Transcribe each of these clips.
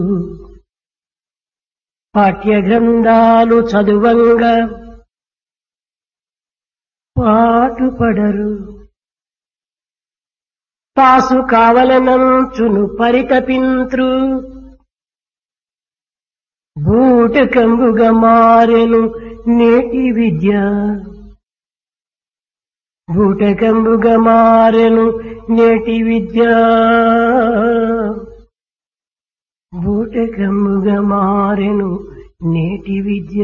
పాఠ్య గ్రంథాలు చదువంగా పాటుపడరు పాసు కావలనంచును పరితపింత్రు బూటకంబుగా మారెను నేటి విద్య బూటకంబుగా మారెను నేటి విద్య బూటకంబుగా మారెను నేటి విద్య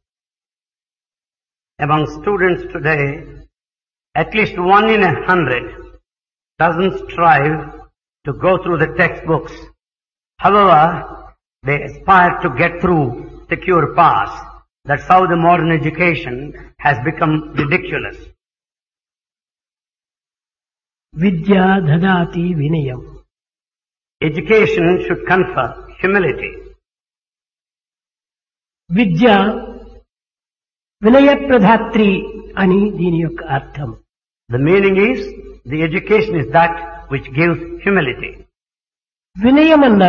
Among students today, at least one in a hundred doesn't strive to go through the textbooks. However, they aspire to get through secure pass. That's how the modern education has become ridiculous. విద్య దదాతి వినయం Education should confer humility. విద్య వినయప్రధాత్రి అని దీని యొక్క అర్థం The meaning is, the education is that which gives humility. వినయమన్న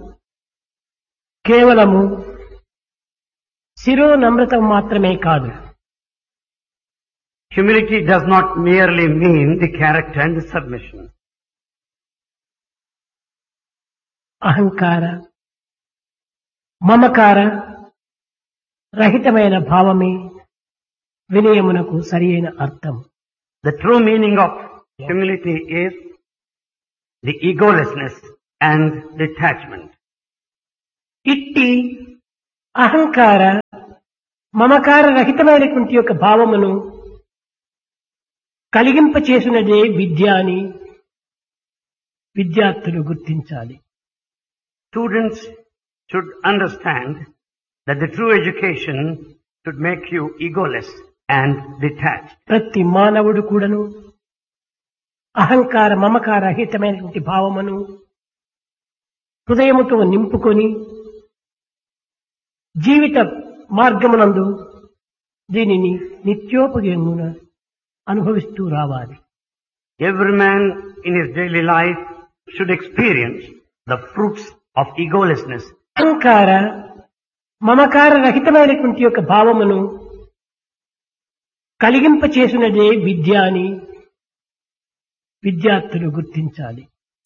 కేవలము శిరో నమ్రతం మాత్రమే కాదు Humility does not merely mean the character and the submission. అహంకార మమకార రహితమైన భావమే వినయమునకు సరియైన అర్థం The true meaning of humility is the egolessness and detachment. ఇట్టి అహంకార మమకార రహితమైనటువంటి యొక్క భావమును కలిగింపచేసినదే విద్య అని విద్యార్థులు గుర్తించాలి Students should understand that the true education should make you egoless and detached. ప్రతి మానవుడు కూడాను అహంకార మమకార రహితమైనటువంటి భావమును హృదయముతో నింపుకొని జీవిత మార్గమునందు దీనిని నిత్యోపయోగమున అనుభవిస్తూ రావాలి Every man in his daily life should experience the fruits of egolessness అహంకార మమకార రహితమైనటువంటి యొక్క భావమును కలిగింపచేసినదే విద్య అని విద్యార్థులు గుర్తించాలి